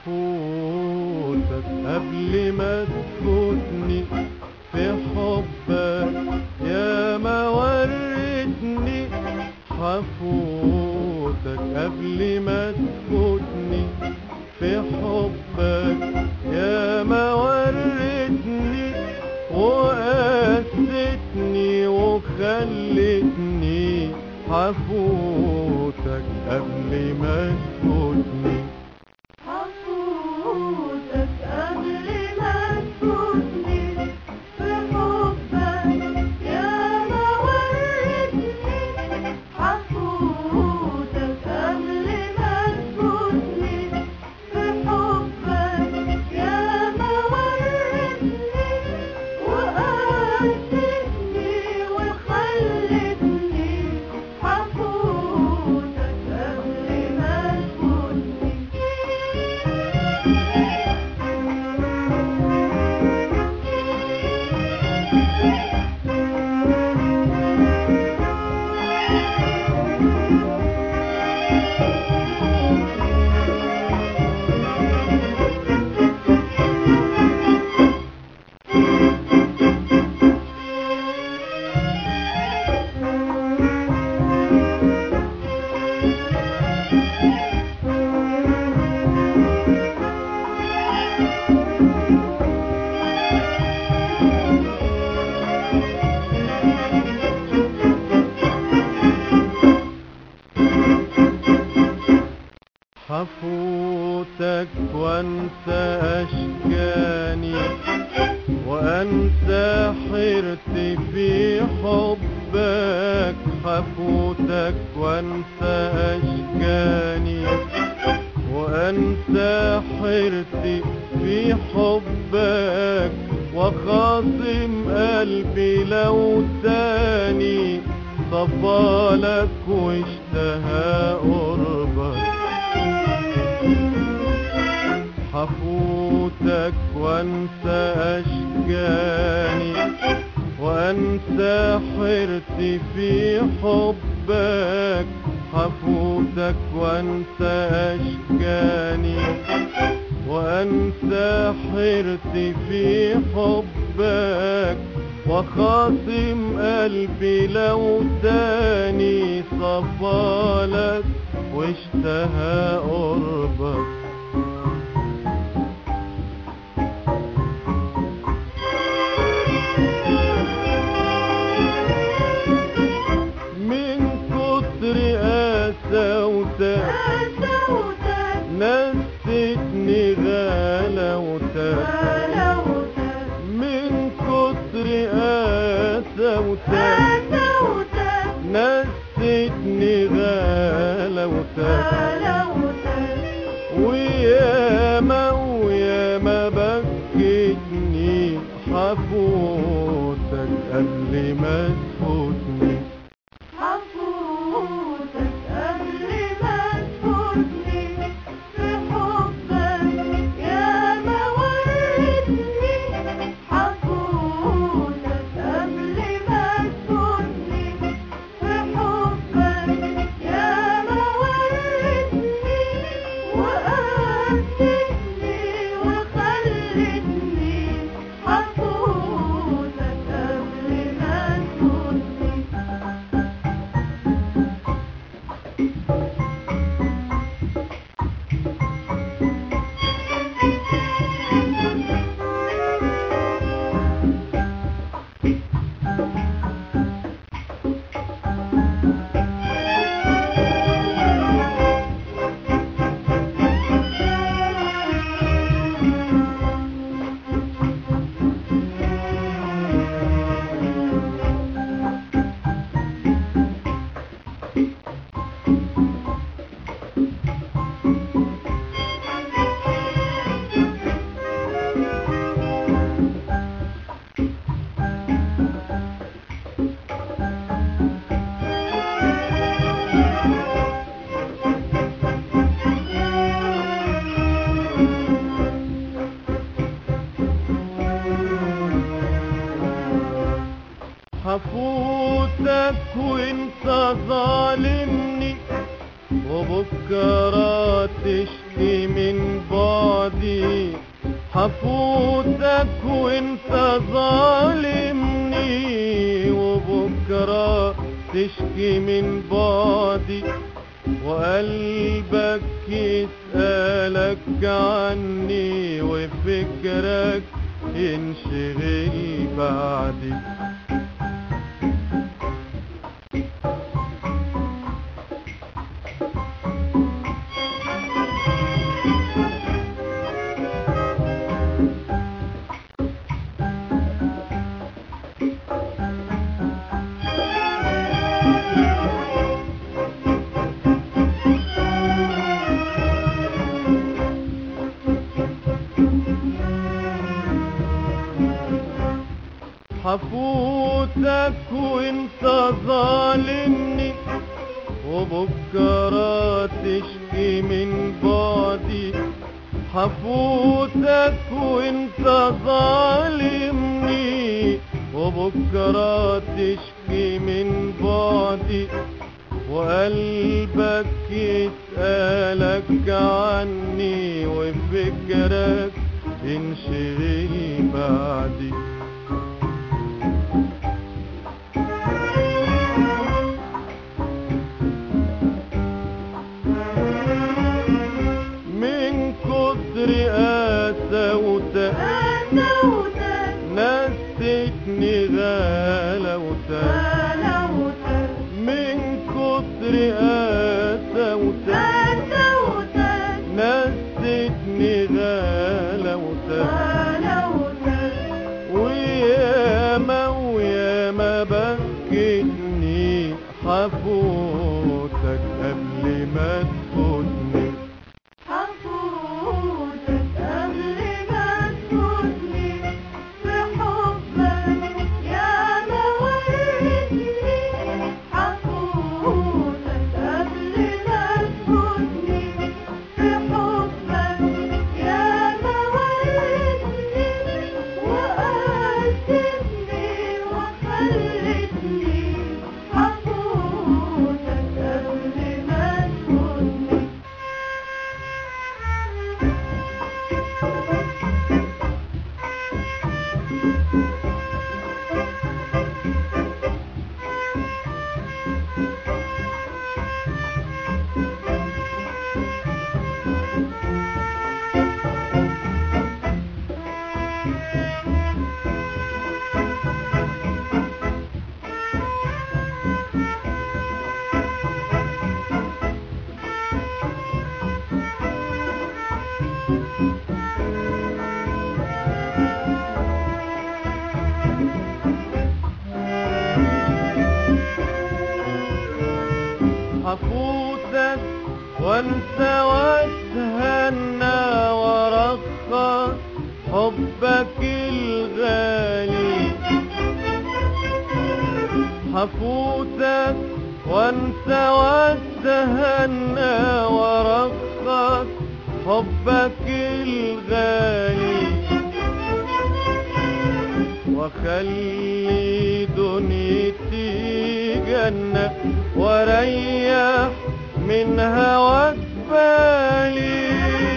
حفوتك قبل ما تفوتني في حبك يا ما وريتني حفوتك قبل ما تفوتني في حبك يا ما وريتني وقاستني وخلتني حفوتك قبل ما تفوتني حفوتك قبل ما تفوتني في حبك يا ما وريتني حفوتك قبل ما تفوتني في حبك يا ما وريتني وقاستني وخلتني حفوتك قبل ما حفوتك وانسى اشكاني وانسى حيرتي في حبك حفوتك وانسى اشكاني وانسى حيرتي في حبك وخاصم قلبي لو تاني صفالك واشتهى قربك حفوتك وانسى اشجاني وانسى حيرتي في حبك حفوتك وانسى اشجاني وانسى حيرتي في حبك وخاصم قلبي لو تاني صفالك واشتهى قربك من كتر قساوتك قسوتك نستني غلاوتك غلاوتك من كتر قساوتك قسوتك نستني غلاوتك غلاوتك وياما وياما بكتني حفوتك قبل ما تفوتني حفوتك قبل ما تفوتني في حبك يا ما وريتني حفوتك قبل ما تفوتني في حبك يا ما وريتني وقاستني وخلتني حفوتك قبل ما تفوتني حفوتك وانت ظالمني وبكرة تشكي من بعد حفوتك وانت ظالمني وبكرة تشكي من بعدي وقلبك يسألك عني وفكرك ينشغل بعدي حفوتك وانت ظالمني وبكرة تشكي من بعدي حفوتك وانت ظالمني وبكرة تشكي من بعدي وقلبك يسألك عني وفكرك ينشغل بعدي من كتر قساوتك أسوتك نستني غلاوتك غلاوتك من كتر قساوتك أسوتك نستني غلاوتك غلاوتك وياما وياما بكتني حفوتك قبل ما تفوتني حفوتك قبل ما تفوتني في حبك يا ما وريتني حفوتك قبل ما تفوتني في حبك يا ما وريتني وقاسمني وخلتني حفوتك قبل ما تفوتني حفوتك وانسى واتهنى وارخص حبك الغالي حفوتك وانسى واتهنى وارخص حبك الغالي وخلي دنيتي جنة واريح من هواك بالي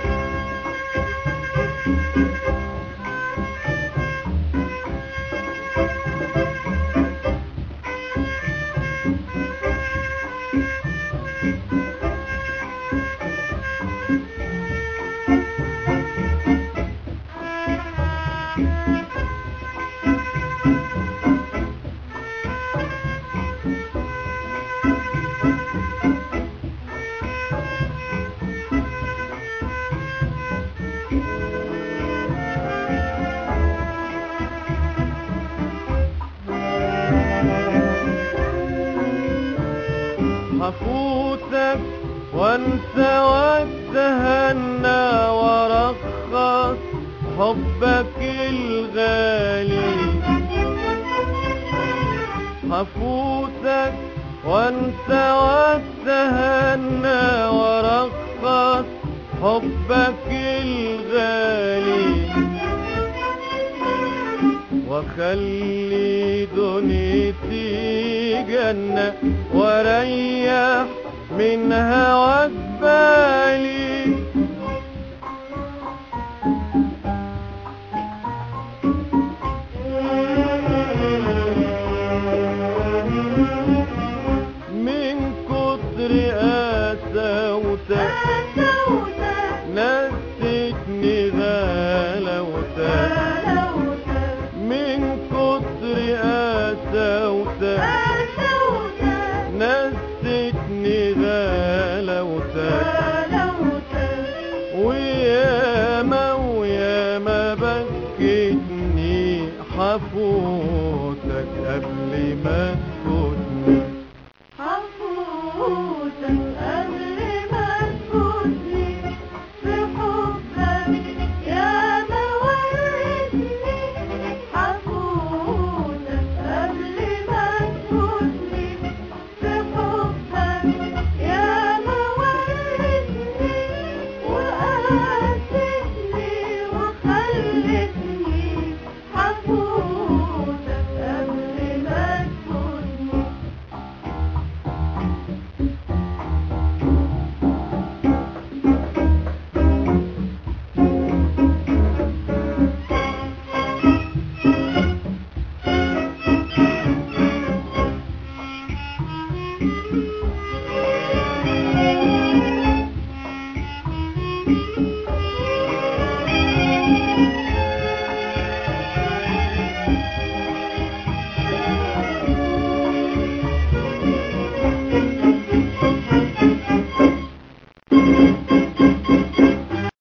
حفوتك وانسى واتهنى وارخص حبك الغالي حفوتك وانسى واتهنى وارخص حبك الغالي وخلي دنيتي جنة واريح من هواك بالي ما